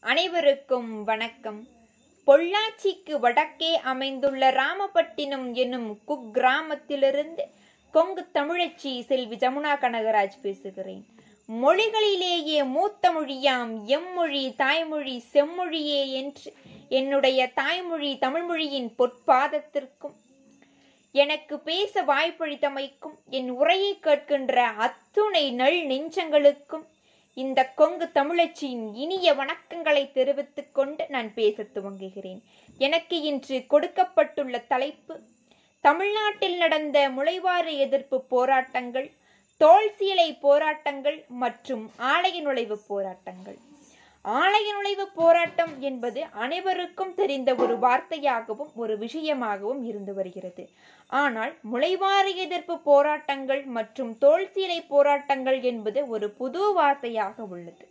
அனைவருக்கும் வணக்கம் பொள்ளாச்சிக்கு வடக்கே அமைந்துள்ள ராமபட்டினம் என்னும் குக்கிராமத்திலிருந்து கொங்கு தமிழச்சி செல்வி ஜமுனா கனகராஜ் பேசுகிறேன் மொழிகளிலேயே மூத்த மொழியாம் எம்மொழி தாய்மொழி செம்மொழியே என்று என்னுடைய தாய்மொழி தமிழ்மொழியின் பொற்பாதத்திற்கும் எனக்கு பேச வாய்ப்பளித்தமைக்கும் என் உரையை கேட்கின்ற அத்துணை நல் நெஞ்சங்களுக்கும் இந்த கொங்கு தமிழச்சியின் இனிய வணக்கங்களை தெரிவித்துக் கொண்டு நான் பேசத் துவங்குகிறேன் எனக்கு இன்று கொடுக்கப்பட்டுள்ள தலைப்பு தமிழ்நாட்டில் நடந்த முளைவாறு எதிர்ப்பு போராட்டங்கள் தோல் சீலை போராட்டங்கள் மற்றும் ஆலய நுழைவு போராட்டங்கள் ஆலய நுழைவு போராட்டம் என்பது அனைவருக்கும் தெரிந்த ஒரு வார்த்தையாகவும் ஒரு விஷயமாகவும் இருந்து வருகிறது ஆனால் முளைவாறு எதிர்ப்பு போராட்டங்கள் மற்றும் தோல் சீலை போராட்டங்கள் என்பது ஒரு புது வார்த்தையாக உள்ளது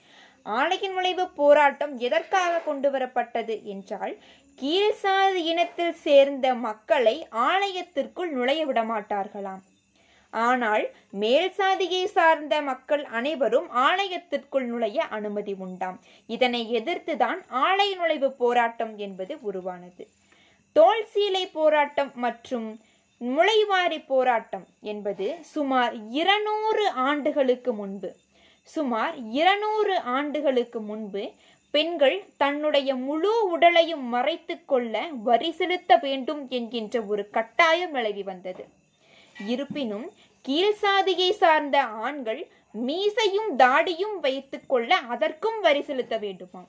ஆலய நுழைவு போராட்டம் எதற்காக கொண்டு வரப்பட்டது என்றால் கீழ்சாதி இனத்தில் சேர்ந்த மக்களை ஆலயத்திற்குள் நுழைய விட மாட்டார்களாம் ஆனால் மேல் சாதியை சார்ந்த மக்கள் அனைவரும் ஆலயத்திற்குள் நுழைய அனுமதி உண்டாம் இதனை எதிர்த்துதான் ஆலய நுழைவு போராட்டம் என்பது உருவானது தோல் சீலை போராட்டம் மற்றும் முளைவாரி போராட்டம் என்பது சுமார் இருநூறு ஆண்டுகளுக்கு முன்பு சுமார் இருநூறு ஆண்டுகளுக்கு முன்பு பெண்கள் தன்னுடைய முழு உடலையும் மறைத்து கொள்ள வரி செலுத்த வேண்டும் என்கின்ற ஒரு கட்டாயம் நிலவி வந்தது இருப்பினும் கீழ்சாதியை சார்ந்த ஆண்கள் மீசையும் தாடியும் வைத்துக் கொள்ள அதற்கும் வரி செலுத்த வேண்டுமாம்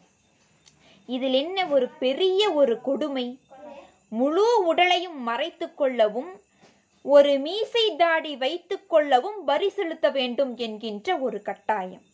இதில் என்ன ஒரு பெரிய ஒரு கொடுமை முழு உடலையும் மறைத்து கொள்ளவும் ஒரு மீசை தாடி வைத்துக் கொள்ளவும் வரி செலுத்த வேண்டும் என்கின்ற ஒரு கட்டாயம்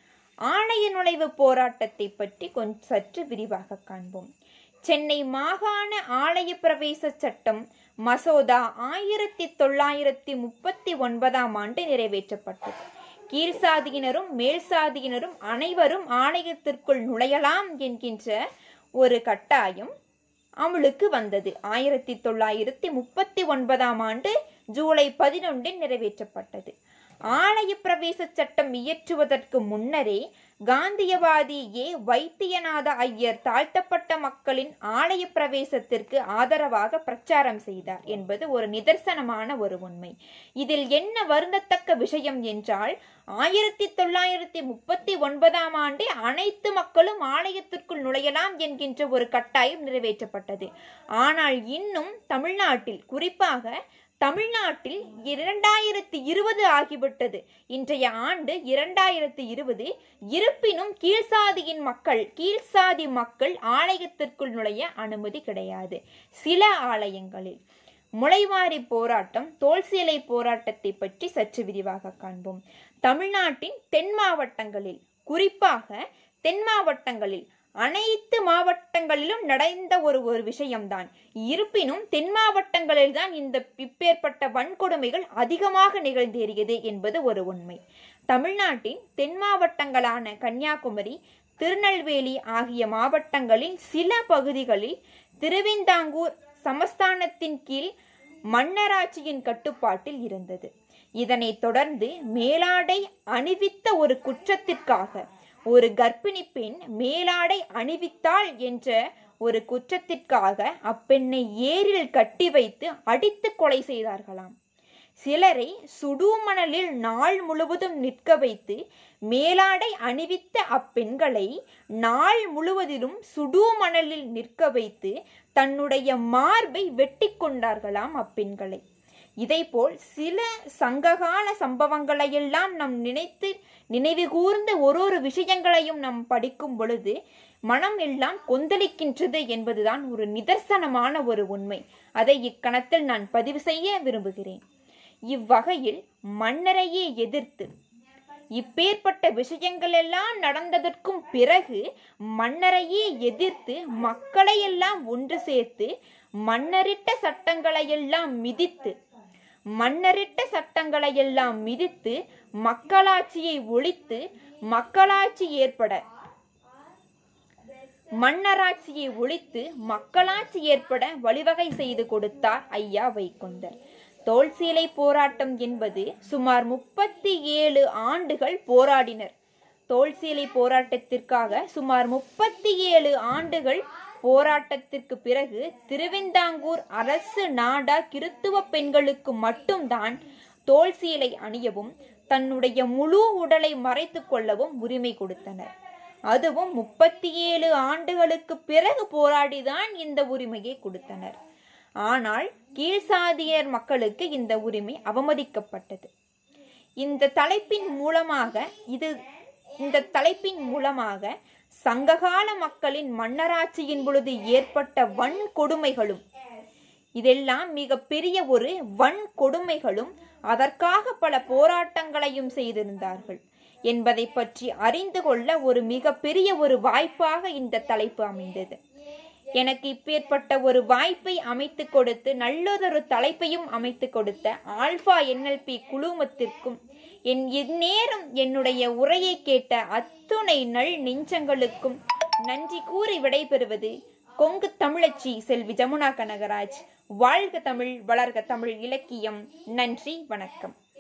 ஆலய நுழைவு போராட்டத்தை பற்றி கொஞ்சம் சற்று விரிவாக காண்போம் சென்னை மாகாண ஆலய பிரவேச சட்டம் மசோதா ஆயிரத்தி தொள்ளாயிரத்தி முப்பத்தி ஒன்பதாம் ஆண்டு நிறைவேற்றப்பட்டது கீழ்சாதியினரும் மேல் சாதியினரும் அனைவரும் ஆலயத்திற்குள் நுழையலாம் என்கின்ற ஒரு கட்டாயம் அமலுக்கு வந்தது ஆயிரத்தி தொள்ளாயிரத்தி முப்பத்தி ஒன்பதாம் ஆண்டு ஜூலை பதினொன்றில் நிறைவேற்றப்பட்டது ஆலய பிரவேச சட்டம் இயற்றுவதற்கு முன்னரே காந்தியவாதி ஏ வைத்தியநாத ஐயர் தாழ்த்தப்பட்ட மக்களின் ஆலய பிரவேசத்திற்கு ஆதரவாக பிரச்சாரம் செய்தார் என்பது ஒரு நிதர்சனமான ஒரு உண்மை இதில் என்ன வருந்தத்தக்க விஷயம் என்றால் ஆயிரத்தி தொள்ளாயிரத்தி முப்பத்தி ஒன்பதாம் ஆண்டே அனைத்து மக்களும் ஆலயத்திற்குள் நுழையலாம் என்கின்ற ஒரு கட்டாயம் நிறைவேற்றப்பட்டது ஆனால் இன்னும் தமிழ்நாட்டில் குறிப்பாக தமிழ்நாட்டில் இரண்டாயிரத்தி இருபது ஆகிவிட்டது இன்றைய ஆண்டு இரண்டாயிரத்தி இருபது இருப்பினும் கீழ்சாதியின் மக்கள் கீழ்சாதி மக்கள் ஆலயத்திற்குள் நுழைய அனுமதி கிடையாது சில ஆலயங்களில் முளைவாரி போராட்டம் தோல் சீலை போராட்டத்தை பற்றி சற்று விரிவாக காண்போம் தமிழ்நாட்டின் தென் மாவட்டங்களில் குறிப்பாக தென் மாவட்டங்களில் அனைத்து மாவட்டங்களிலும் நடந்த ஒரு ஒரு விஷயம்தான் இருப்பினும் தென் மாவட்டங்களில் தான் இந்த இப்பேற்பட்ட வன்கொடுமைகள் அதிகமாக நிகழ்ந்தேறியது என்பது ஒரு உண்மை தமிழ்நாட்டின் தென் மாவட்டங்களான கன்னியாகுமரி திருநெல்வேலி ஆகிய மாவட்டங்களின் சில பகுதிகளில் திருவிந்தாங்கூர் சமஸ்தானத்தின் கீழ் மன்னராட்சியின் கட்டுப்பாட்டில் இருந்தது இதனைத் தொடர்ந்து மேலாடை அணிவித்த ஒரு குற்றத்திற்காக ஒரு கர்ப்பிணி பெண் மேலாடை அணிவித்தாள் என்ற ஒரு குற்றத்திற்காக அப்பெண்ணை ஏரில் கட்டி வைத்து அடித்து கொலை செய்தார்களாம் சிலரை சுடுமணலில் நாள் முழுவதும் நிற்க வைத்து மேலாடை அணிவித்த அப்பெண்களை நாள் முழுவதிலும் சுடுமணலில் நிற்க வைத்து தன்னுடைய மார்பை வெட்டி கொண்டார்களாம் அப்பெண்களை இதைப்போல் சில சங்ககால சம்பவங்களையெல்லாம் நம் நினைத்து நினைவு கூர்ந்த ஒரு ஒரு விஷயங்களையும் நாம் படிக்கும் பொழுது மனம் எல்லாம் கொந்தளிக்கின்றது என்பதுதான் ஒரு நிதர்சனமான ஒரு உண்மை அதை இக்கணத்தில் நான் பதிவு செய்ய விரும்புகிறேன் இவ்வகையில் மன்னரையே எதிர்த்து இப்பேற்பட்ட விஷயங்கள் எல்லாம் நடந்ததற்கும் பிறகு மன்னரையே எதிர்த்து மக்களை எல்லாம் ஒன்று சேர்த்து மன்னரிட்ட சட்டங்களையெல்லாம் மிதித்து மன்னரிட்ட சட்டங்களையெல்லாம் மிதித்து மக்களாட்சியை ஒழித்து மக்களாட்சி ஏற்பட மன்னராட்சியை ஒழித்து மக்களாட்சி ஏற்பட வழிவகை செய்து கொடுத்தார் ஐயா வைகுந்தர் தோல் சீலை போராட்டம் என்பது சுமார் முப்பத்தி ஏழு ஆண்டுகள் போராடினர் தோல்சீலை போராட்டத்திற்காக சுமார் முப்பத்தி ஏழு ஆண்டுகள் போராட்டத்திற்கு பிறகு திருவெந்தாங்கூர் அரசு நாடா கிறித்துவ பெண்களுக்கு மட்டும்தான் தோல் சீலை அணியவும் தன்னுடைய முழு உடலை மறைத்துக் கொள்ளவும் உரிமை கொடுத்தனர் அதுவும் முப்பத்தி ஏழு ஆண்டுகளுக்கு பிறகு போராடிதான் இந்த உரிமையை கொடுத்தனர் ஆனால் கீழ்சாதியர் மக்களுக்கு இந்த உரிமை அவமதிக்கப்பட்டது இந்த தலைப்பின் மூலமாக இது இந்த தலைப்பின் மூலமாக சங்ககால மக்களின் மன்னராட்சியின் பொழுது ஏற்பட்ட வன்கொடுமைகளும் இதெல்லாம் மிக பெரிய ஒரு வன்கொடுமைகளும் அதற்காக பல போராட்டங்களையும் செய்திருந்தார்கள் என்பதை பற்றி அறிந்து கொள்ள ஒரு மிக பெரிய ஒரு வாய்ப்பாக இந்த தலைப்பு அமைந்தது எனக்கு இப்பேற்பட்ட ஒரு வாய்ப்பை அமைத்து கொடுத்து நல்லதொரு தலைப்பையும் அமைத்து கொடுத்த ஆல்பா என்எல்பி குழுமத்திற்கும் என் இந்நேரம் என்னுடைய உரையை கேட்ட அத்துணை நல் நெஞ்சங்களுக்கும் நன்றி கூறி விடைபெறுவது கொங்கு தமிழச்சி செல்வி ஜமுனா கனகராஜ் வாழ்க தமிழ் வளர்க தமிழ் இலக்கியம் நன்றி வணக்கம்